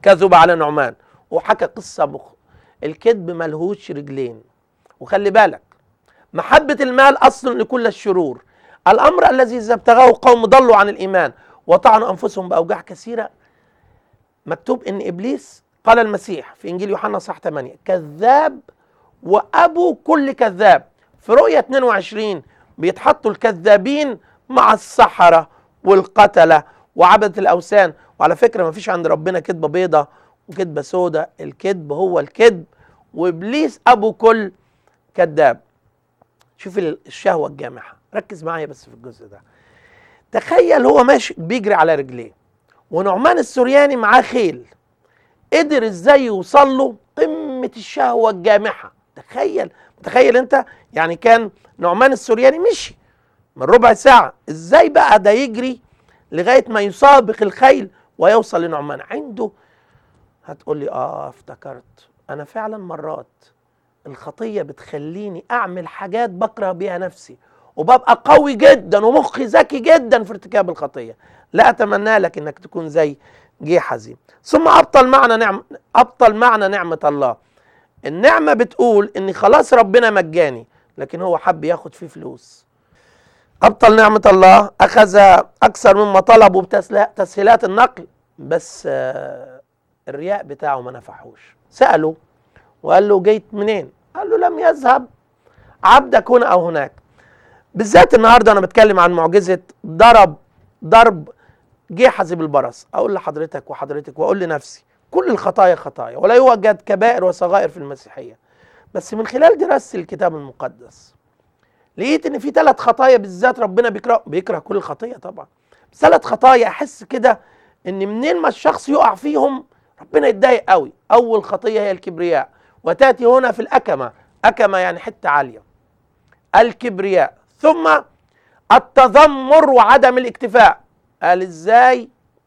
كذب على نعمان وحكى قصه مخ الكذب ملهوش رجلين وخلي بالك محبه المال اصل لكل الشرور الامر الذي اذا ابتغاه قوم ضلوا عن الايمان وطعنوا انفسهم باوجاع كثيره مكتوب ان ابليس قال المسيح في انجيل يوحنا صح 8 كذاب وابو كل كذاب في رؤيه 22 بيتحطوا الكذابين مع السحره والقتله وعبده الاوثان وعلى فكره ما فيش عند ربنا كذبه بيضه وكذبه سودة الكذب هو الكذب وابليس ابو كل كذاب شوف الشهوه الجامحه ركز معايا بس في الجزء ده تخيل هو ماشي بيجري على رجليه ونعمان السورياني معاه خيل قدر ازاي يوصل له قمه الشهوه الجامحه تخيل تخيل انت يعني كان نعمان السورياني مشي من ربع ساعه ازاي بقى ده يجري لغايه ما يسابق الخيل ويوصل لنعمان عنده هتقول لي اه افتكرت انا فعلا مرات الخطيه بتخليني اعمل حاجات بكره بيها نفسي وببقى قوي جدا ومخي ذكي جدا في ارتكاب الخطيه لا اتمنى لك انك تكون زي جيحزي ثم ابطل معنى نعم ابطل معنى نعمه الله النعمه بتقول ان خلاص ربنا مجاني لكن هو حب ياخد فيه فلوس ابطل نعمه الله اخذ اكثر مما طلبوا بتسهيلات النقل بس آه، الرياء بتاعه ما نفعوش ساله وقال له جيت منين قال له لم يذهب عبدك هنا او هناك بالذات النهارده انا بتكلم عن معجزه ضرب ضرب جيحزي بالبرص اقول لحضرتك وحضرتك واقول لنفسي كل الخطايا خطايا ولا يوجد كبائر وصغائر في المسيحيه بس من خلال دراستي الكتاب المقدس لقيت ان في ثلاث خطايا بالذات ربنا بيكره بيكره كل الخطيه طبعا بس ثلاث خطايا احس كده ان منين ما الشخص يقع فيهم ربنا يتضايق قوي اول خطيه هي الكبرياء وتاتي هنا في الاكمه اكمه يعني حته عاليه الكبرياء ثم التذمر وعدم الاكتفاء قال ازاي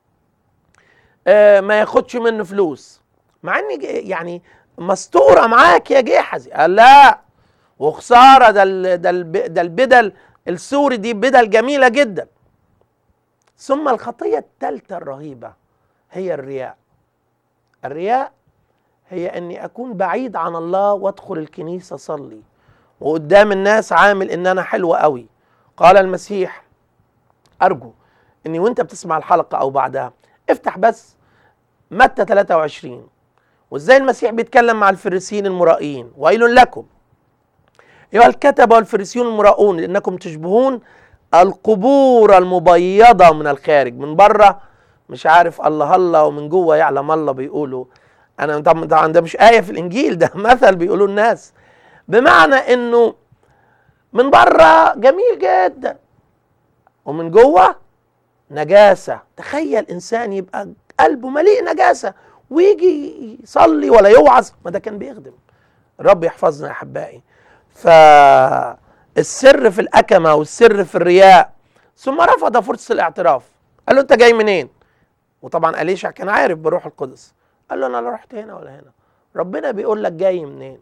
آه ما ياخدش منه فلوس مع ان ج- يعني مستوره معاك يا جيحزي قال لا وخساره ده ال- ده الب- ده البدل السوري دي بدل جميله جدا ثم الخطيه الثالثه الرهيبه هي الرياء الرياء هي اني اكون بعيد عن الله وادخل الكنيسه اصلي وقدام الناس عامل ان انا حلو قوي قال المسيح ارجو اني وانت بتسمع الحلقه او بعدها افتح بس متى 23 وازاي المسيح بيتكلم مع الفريسيين المرائين ويل لكم ايها الكتبه والفريسيون المراؤون لانكم تشبهون القبور المبيضه من الخارج من بره مش عارف الله الله ومن جوه يعلم الله بيقولوا انا طبعا طبعاً ده مش ايه في الانجيل ده مثل بيقولوا الناس بمعنى انه من بره جميل جدا ومن جوه نجاسه تخيل انسان يبقى قلبه مليء نجاسه ويجي يصلي ولا يوعظ ما ده كان بيخدم الرب يحفظنا يا احبائي فالسر في الاكمه والسر في الرياء ثم رفض فرصه الاعتراف قال له انت جاي منين وطبعا اليشع كان عارف بروح القدس قال له انا لا رحت هنا ولا هنا ربنا بيقول لك جاي منين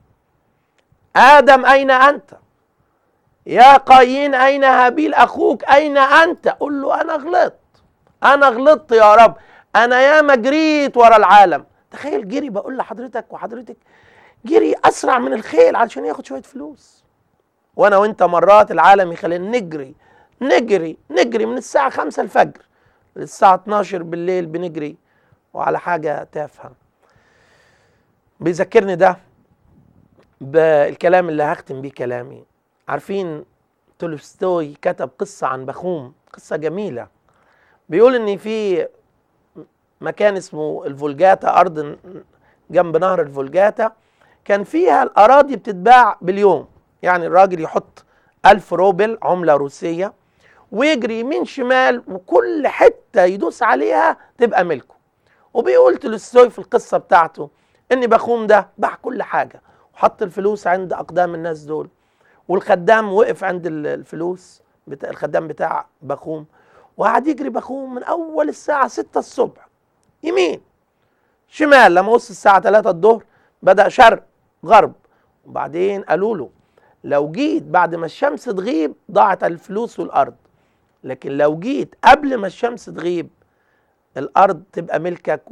ادم اين انت يا قايين اين هابيل اخوك اين انت قل له انا غلطت انا غلطت يا رب انا ياما جريت ورا العالم تخيل جري بقول لحضرتك وحضرتك جري اسرع من الخيل علشان ياخد شويه فلوس وانا وانت مرات العالم يخلينا نجري نجري نجري من الساعه 5 الفجر للساعه 12 بالليل بنجري وعلى حاجه تافهه بيذكرني ده بالكلام اللي هختم بيه كلامي عارفين تولستوي كتب قصة عن بخوم قصة جميلة بيقول ان في مكان اسمه الفولجاتا ارض جنب نهر الفولجاتا كان فيها الاراضي بتتباع باليوم يعني الراجل يحط ألف روبل عملة روسية ويجري يمين شمال وكل حتة يدوس عليها تبقى ملكه وبيقول تولستوي في القصة بتاعته ان بخوم ده باع كل حاجة وحط الفلوس عند اقدام الناس دول والخدام وقف عند ال- الفلوس بتاع الخدام بتاع بخوم وقعد يجري بخوم من اول الساعه 6 الصبح يمين شمال لما وصل الساعه 3 الظهر بدا شرق غرب وبعدين قالوا له لو جيت بعد ما الشمس تغيب ضاعت الفلوس والارض لكن لو جيت قبل ما الشمس تغيب الارض تبقى ملكك